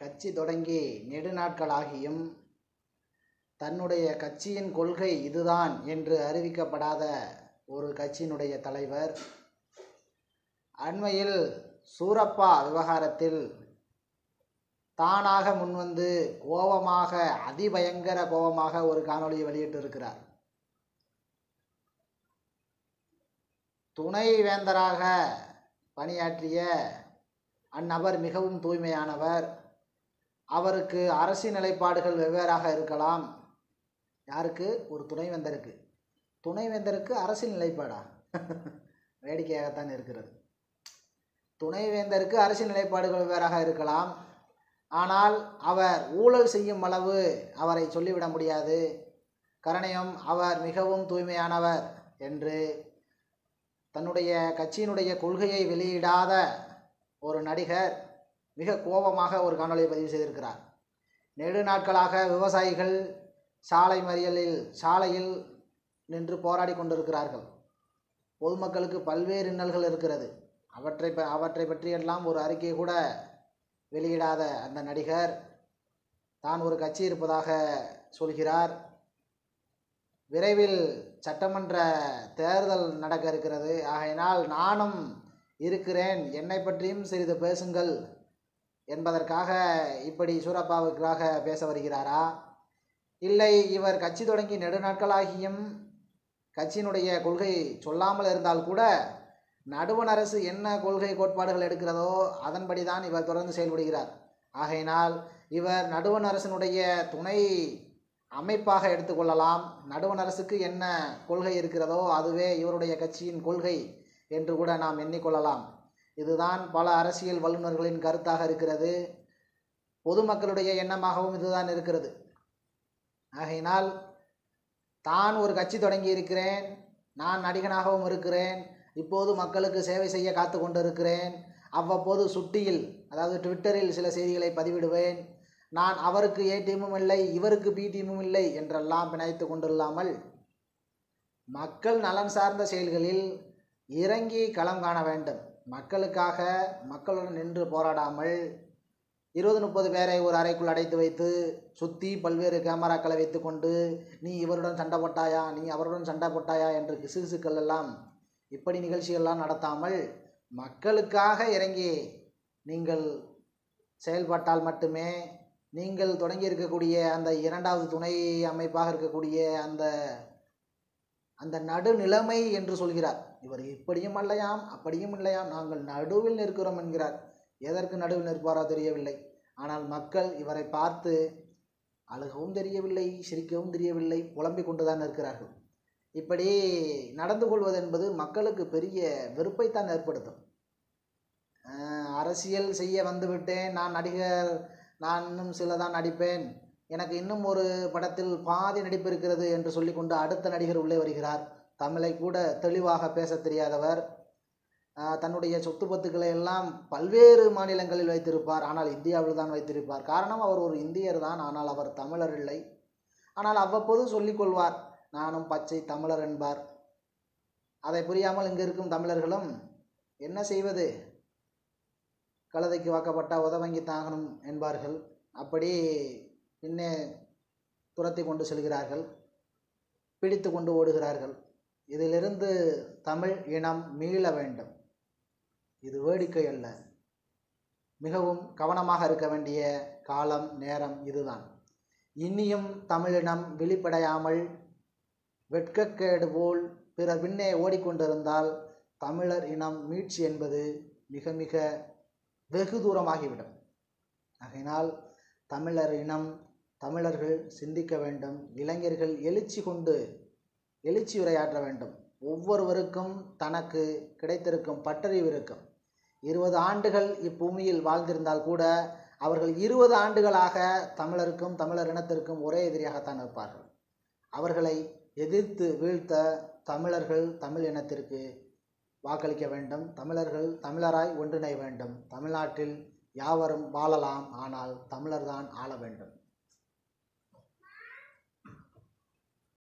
கட்சி தொடங்கி நெடுநாட்களாகியும் தன்னுடைய கட்சியின் கொள்கை இதுதான் என்று அறிவிக்கப்படாத ஒரு கட்சியினுடைய தலைவர் அண்மையில் சூரப்பா விவகாரத்தில் தானாக முன்வந்து கோபமாக அதிபயங்கர கோபமாக ஒரு காணொளியை வெளியிட்டு இருக்கிறார் துணை வேந்தராக பணியாற்றிய அந்நபர் மிகவும் தூய்மையானவர் அவருக்கு அரசு நிலைப்பாடுகள் வெவ்வேறாக இருக்கலாம் யாருக்கு ஒரு துணைவேந்தருக்கு துணைவேந்தருக்கு அரசியல் நிலைப்பாடா வேடிக்கையாகத்தான் இருக்கிறது துணைவேந்தருக்கு அரசியல் நிலைப்பாடுகள் வெவ்வேறாக இருக்கலாம் ஆனால் அவர் ஊழல் செய்யும் அளவு அவரை சொல்லிவிட முடியாது கரணயம் அவர் மிகவும் தூய்மையானவர் என்று தன்னுடைய கட்சியினுடைய கொள்கையை வெளியிடாத ஒரு நடிகர் மிக கோபமாக ஒரு காணொலியை பதிவு செய்திருக்கிறார் நெடு நாட்களாக விவசாயிகள் சாலை மறியலில் சாலையில் நின்று போராடி கொண்டிருக்கிறார்கள் பொதுமக்களுக்கு பல்வேறு இன்னல்கள் இருக்கிறது அவற்றை ப அவற்றை பற்றியெல்லாம் ஒரு அறிக்கையை கூட வெளியிடாத அந்த நடிகர் தான் ஒரு கட்சி இருப்பதாக சொல்கிறார் விரைவில் சட்டமன்ற தேர்தல் நடக்க இருக்கிறது ஆகையினால் நானும் இருக்கிறேன் என்னை பற்றியும் சிறிது பேசுங்கள் என்பதற்காக இப்படி சூரப்பாவுக்காக பேச வருகிறாரா இல்லை இவர் கட்சி தொடங்கி நெடுநாட்களாகியும் கட்சியினுடைய கொள்கை சொல்லாமல் இருந்தால் கூட நடுவண் அரசு என்ன கொள்கை கோட்பாடுகள் எடுக்கிறதோ அதன்படி தான் இவர் தொடர்ந்து செயல்படுகிறார் ஆகையினால் இவர் நடுவண் அரசினுடைய துணை அமைப்பாக எடுத்துக்கொள்ளலாம் நடுவண் அரசுக்கு என்ன கொள்கை இருக்கிறதோ அதுவே இவருடைய கட்சியின் கொள்கை என்று கூட நாம் எண்ணிக்கொள்ளலாம் இதுதான் பல அரசியல் வல்லுநர்களின் கருத்தாக இருக்கிறது பொதுமக்களுடைய எண்ணமாகவும் இதுதான் இருக்கிறது ஆகையினால் தான் ஒரு கட்சி தொடங்கி இருக்கிறேன் நான் நடிகனாகவும் இருக்கிறேன் இப்போது மக்களுக்கு சேவை செய்ய காத்து கொண்டிருக்கிறேன் அவ்வப்போது சுட்டியில் அதாவது ட்விட்டரில் சில செய்திகளை பதிவிடுவேன் நான் அவருக்கு ஏ டீமும் இல்லை இவருக்கு பி டீமும் இல்லை என்றெல்லாம் பிணைத்து கொண்டில்லாமல் மக்கள் நலன் சார்ந்த செயல்களில் இறங்கி களம் காண வேண்டும் மக்களுக்காக மக்களுடன் நின்று போராடாமல் இருபது முப்பது பேரை ஒரு அறைக்குள் அடைத்து வைத்து சுற்றி பல்வேறு கேமராக்களை வைத்துக்கொண்டு நீ இவருடன் சண்டை போட்டாயா நீ அவருடன் சண்டை போட்டாயா என்று கிசுகிசுக்கள் எல்லாம் இப்படி நிகழ்ச்சிகள்லாம் நடத்தாமல் மக்களுக்காக இறங்கி நீங்கள் செயல்பட்டால் மட்டுமே நீங்கள் தொடங்கி இருக்கக்கூடிய அந்த இரண்டாவது துணை அமைப்பாக இருக்கக்கூடிய அந்த அந்த நடுநிலைமை என்று சொல்கிறார் இவர் இப்படியும் அல்லையாம் அப்படியும் இல்லையாம் நாங்கள் நடுவில் நிற்கிறோம் என்கிறார் எதற்கு நடுவில் நிற்பாரோ தெரியவில்லை ஆனால் மக்கள் இவரை பார்த்து அழுகவும் தெரியவில்லை சிரிக்கவும் தெரியவில்லை புலம்பிக் கொண்டுதான் இருக்கிறார்கள் இப்படி நடந்து கொள்வது என்பது மக்களுக்கு பெரிய வெறுப்பைத்தான் ஏற்படுத்தும் அஹ் அரசியல் செய்ய வந்துவிட்டேன் நான் நடிகர் நான் இன்னும் சில தான் நடிப்பேன் எனக்கு இன்னும் ஒரு படத்தில் பாதி நடிப்பு இருக்கிறது என்று சொல்லிக்கொண்டு அடுத்த நடிகர் உள்ளே வருகிறார் தமிழை கூட தெளிவாக பேச தெரியாதவர் ஆஹ் தன்னுடைய சொத்து பத்துக்களை எல்லாம் பல்வேறு மாநிலங்களில் வைத்திருப்பார் ஆனால் இந்தியாவில் தான் வைத்திருப்பார் காரணம் அவர் ஒரு இந்தியர் தான் ஆனால் அவர் தமிழர் இல்லை ஆனால் அவ்வப்போது சொல்லிக்கொள்வார் நானும் பச்சை தமிழர் என்பார் அதை புரியாமல் இங்கு இருக்கும் தமிழர்களும் என்ன செய்வது கழுதைக்கு வாக்கப்பட்ட உதவங்கி தாகணும் என்பார்கள் அப்படி பின்னே துரத்தி கொண்டு செல்கிறார்கள் பிடித்து கொண்டு ஓடுகிறார்கள் இதிலிருந்து தமிழ் இனம் மீள வேண்டும் இது வேடிக்கை அல்ல மிகவும் கவனமாக இருக்க வேண்டிய காலம் நேரம் இதுதான் இனியும் தமிழினம் விழிப்படையாமல் வெட்கக்கேடு போல் பிற பின்னே ஓடிக்கொண்டிருந்தால் தமிழர் இனம் மீட்சி என்பது மிக மிக வெகு தூரமாகிவிடும் ஆகையினால் தமிழர் இனம் தமிழர்கள் சிந்திக்க வேண்டும் இளைஞர்கள் எழுச்சி கொண்டு எழுச்சி உரையாற்ற வேண்டும் ஒவ்வொருவருக்கும் தனக்கு கிடைத்திருக்கும் பட்டறிவு இருக்கும் இருபது ஆண்டுகள் இப்பூமியில் வாழ்ந்திருந்தால் கூட அவர்கள் இருபது ஆண்டுகளாக தமிழருக்கும் தமிழர் இனத்திற்கும் ஒரே எதிரியாகத்தான் இருப்பார்கள் அவர்களை எதிர்த்து வீழ்த்த தமிழர்கள் தமிழ் இனத்திற்கு வாக்களிக்க வேண்டும் தமிழர்கள் தமிழராய் ஒன்றிணைய வேண்டும் தமிழ்நாட்டில் யாவரும் வாழலாம் ஆனால் தமிழர்தான் ஆள வேண்டும்